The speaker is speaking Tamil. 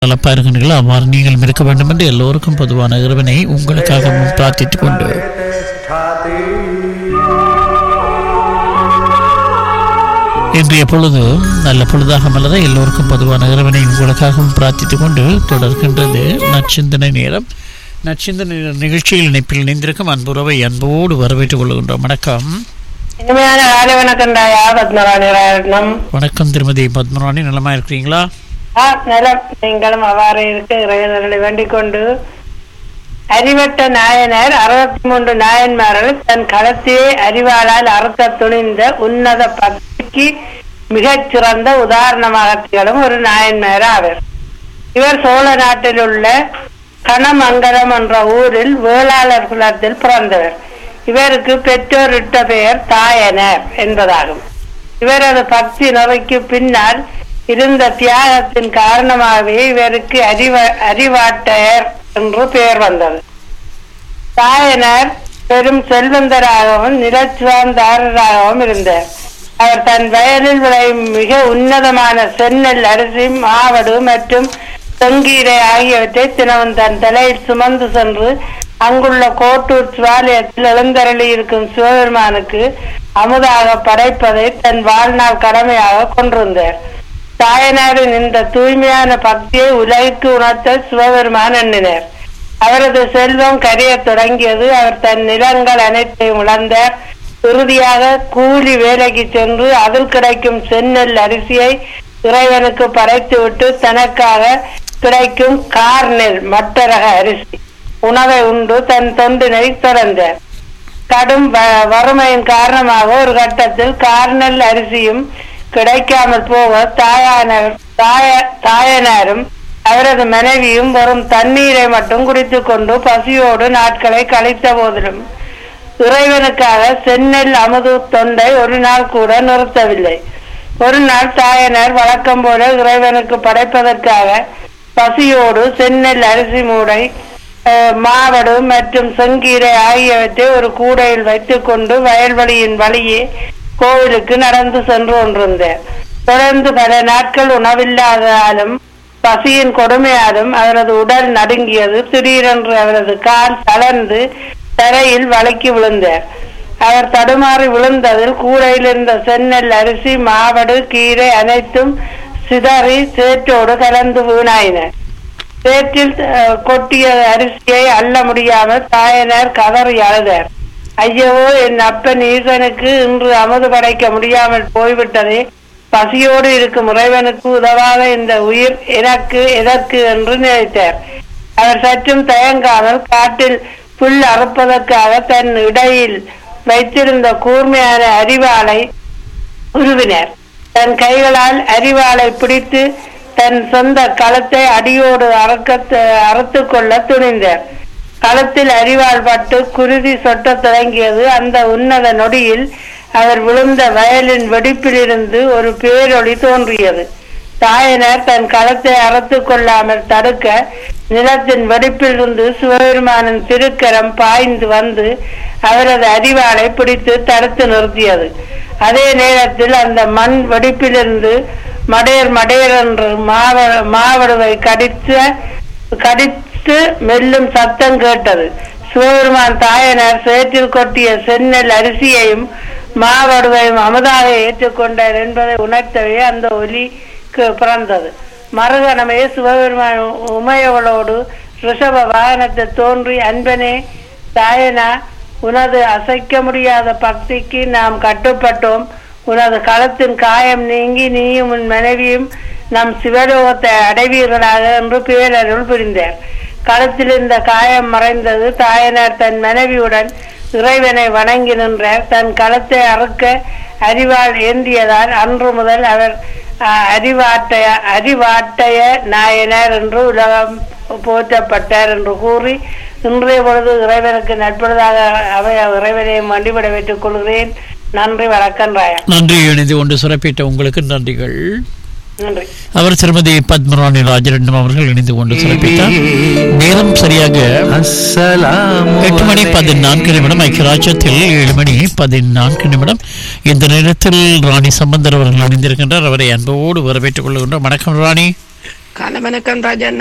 நலப்பா இருக்கின்றீர்கள் அவ்வாறு நீங்களும் இருக்க வேண்டும் என்று எல்லோருக்கும் பொதுவான இறைவனை உங்களுக்காகவும் பிரார்த்தித்துக் கொண்டு இன்றைய பொழுது நல்ல பொழுதாக மலர எல்லோருக்கும் பொதுவான இறைவனை உங்களுக்காகவும் பிரார்த்தித்துக் கொண்டு தொடர்கின்றது நச்சிந்தனை நேரம் நச்சிந்தனை நேர நிகழ்ச்சியில் இணைப்பில் இணைந்திருக்கும் அன்புறவை அன்போடு வரவேற்றுக் கொள்கின்றோம் வணக்கம் இனிமையான காலை வணக்கம்டாயா பத்மராணி ராயட்னம் வணக்கம் திருமதி பத்மராணி நலமா இருக்கிறீங்களா ஆ நலம் நீங்களும் அவ்வாறு இருக்க இறைவனர்களை வேண்டிக் கொண்டு அறிவட்ட நாயனர் அறுபத்தி மூன்று நாயன்மார்கள் தன் களத்தையே அறிவாளால் அறுத்த துணிந்த உன்னத பக்திக்கு மிகச் சிறந்த உதாரணமாக திகழும் ஒரு நாயன்மார் ஆவர் இவர் சோழ நாட்டில் உள்ள கணமங்கலம் என்ற ஊரில் வேளாளர் குலத்தில் பிறந்தவர் இவருக்கு பெற்றோர் இட்ட பெயர் தாயனர் என்பதாகும் இவரது பக்தி நோய்க்கு பின்னால் இருந்த தியாகத்தின் காரணமாகவே இவருக்கு அறிவ அறிவாட்டையர் என்று பெயர் வந்தது தாயனர் பெரும் செல்வந்தராகவும் நிலச்சுவாந்தாரராகவும் இருந்தார் அவர் தன் வயலில் விளையும் மிக உன்னதமான செந்நெல் அரிசி மாவடு மற்றும் செங்கீரை ஆகியவற்றை தினமும் தன் தலையில் சுமந்து சென்று அங்குள்ள கோட்டூர் சுவாலயத்தில் எழுந்தருளி இருக்கும் சிவபெருமானுக்கு அமுதாக படைப்பதை தன் வாழ்நாள் கடமையாக கொண்டிருந்தார் தாயனாரின் இந்த தூய்மையான பக்தியை உலகிற்கு உணர்த்த சிவபெருமான் எண்ணினர் அவரது செல்வம் கரையத் தொடங்கியது அவர் தன் நிலங்கள் அனைத்தையும் இழந்தார் இறுதியாக கூலி வேலைக்கு சென்று அதில் கிடைக்கும் செந்நெல் அரிசியை இறைவனுக்கு படைத்துவிட்டு தனக்காக கிடைக்கும் கார்நெல் மட்டரக அரிசி உணவை உண்டு தன் தொண்டினை தொடர்ந்தார் கடும் வ- வறுமையின் காரணமாக ஒரு கட்டத்தில் கார்நெல் அரிசியும் கிடைக்காமல் போக தாயானர் தாய தாயனாரும் அவரது மனைவியும் வெறும் தண்ணீரை மட்டும் குடித்துக் கொண்டு பசியோடு நாட்களை கழித்த போதிலும் இறைவனுக்காக செந்நெல் அமுது தொண்டை ஒரு நாள் கூட நிறுத்தவில்லை ஒரு நாள் தாயனர் வழக்கம் போல இறைவனுக்கு படைப்பதற்காக பசியோடு செந்நெல் அரிசி மூடை அஹ், மாவடு மற்றும் செங்கீரை ஆகியவற்றை ஒரு கூடையில் வைத்துக்கொண்டு வயல்வெளியின் வழியே கோவிலுக்கு நடந்து சென்று கொண்டிருந்தார் தொடர்ந்து பல நாட்கள் உணவில்லாததாலும் பசியின் கொடுமையாலும் அவரது உடல் நடுங்கியது திடீரென்று அவரது கால் தளர்ந்து தரையில் வழுக்கி விழுந்தார் அவர் தடுமாறி விழுந்ததில் கூடையில் இருந்த செந்நெல் அரிசி மாவடு கீரை அனைத்தும் சிதறி சேற்றோடு கலந்து வீணாயின சேற்றில் அஹ், கொட்டிய அரிசியை அள்ள முடியாமல் தாயனர் கதறி அழுதார் ஐயோ என் அப்பன் ஈசனுக்கு இன்று அமுது படைக்க முடியாமல் போய்விட்டதே பசியோடு இருக்கும் இறைவனுக்கு உதவாத இந்த உயிர் எனக்கு எதற்கு என்று நினைத்தார் அவர் சற்றும் தயங்காமல் காட்டில் புல் அறுப்பதற்காக தன் இடையில் வைத்திருந்த கூர்மையான அரிவாளை உருவினர் தன் கைகளால் அரிவாளை பிடித்து தன் சொந்த களத்தை அடியோடு அறக்க அறுத்து கொள்ள துணிந்தார் களத்தில் அரிவாள் பட்டு குருதி சொட்டத் தொடங்கியது அந்த உன்னத நொடியில் அவர் விழுந்த வயலின் வெடிப்பிலிருந்து ஒரு பேரொளி தோன்றியது தாயனர் தன் களத்தை அறுத்து கொள்ளாமல் தடுக்க நிலத்தின் வெடிப்பிலிருந்து சிவபெருமானின் திருக்கரம் பாய்ந்து வந்து அவரது அரிவாளை பிடித்து தடுத்து நிறுத்தியது அதே நேரத்தில் அந்த மண் வெடிப்பிலிருந்து மடையர் மடையர் என்று மாவ மாவடுவை கடித்த கடித்து மெல்லும் சத்தம் கேட்டது சிவபெருமான் தாயனர் சேற்றில் கொட்டிய செந்நெல் அரிசியையும் மாவடுவையும் அமுதாக ஏற்றுக்கொண்டார் என்பதை உணர்த்தவே அந்த ஒலிக்கு பிறந்தது மறுகணமே சிவபெருமான் உமையவளோடு ரிஷப வாகனத்தை தோன்றி அன்பனே தாயனா உனது அசைக்க முடியாத பக்திக்கு நாம் கட்டுப்பட்டோம் உனது களத்தின் காயம் நீங்கி நீயும் உன் மனைவியும் நம் சிவலோகத்தை அடைவீர்களாக என்று பேரருள் புரிந்தார் களத்தில் இருந்த காயம் மறைந்தது தாயனார் தன் மனைவியுடன் இறைவனை வணங்கி நின்றார் தன் களத்தை அறுக்க அறிவாள் ஏந்தியதால் அன்று முதல் அவர் அஹ், அறிவாட்டைய அறிவாட்டைய நாயனார் என்று உலகம் போற்றப்பட்டார் என்று கூறி இன்றைய பொழுது இறைவனுக்கு நட்புறதாக அவை இறைவனையும் வண்டிபட வைத்துக் கொள்கிறேன் நன்றி வணக்கம் ராயா நன்றி இணைந்து கொண்டு சிறப்பித்த உங்களுக்கு நன்றிகள் நன்றி அவர் திருமதி பத்மராணி ராஜரட்னம் அவர்கள் இணைந்து கொண்டு சிறப்பித்தார் நேரம் சரியாக அஸ்ஸலாமு எட்டு மணி பதினான்கு நிமிடம் ஐக்கியராஜ்யத்தில் ஏழு மணி பதினான்கு நிமிடம் இந்த நேரத்தில் ராணி சம்பந்தர் அவர்கள் இணைந்திருக்கின்றார் அவரை அன்போடு வரவேற்றுக் கொள்கின்றோம் வணக்கம் ராணி காலை வணக்கம் ராஜா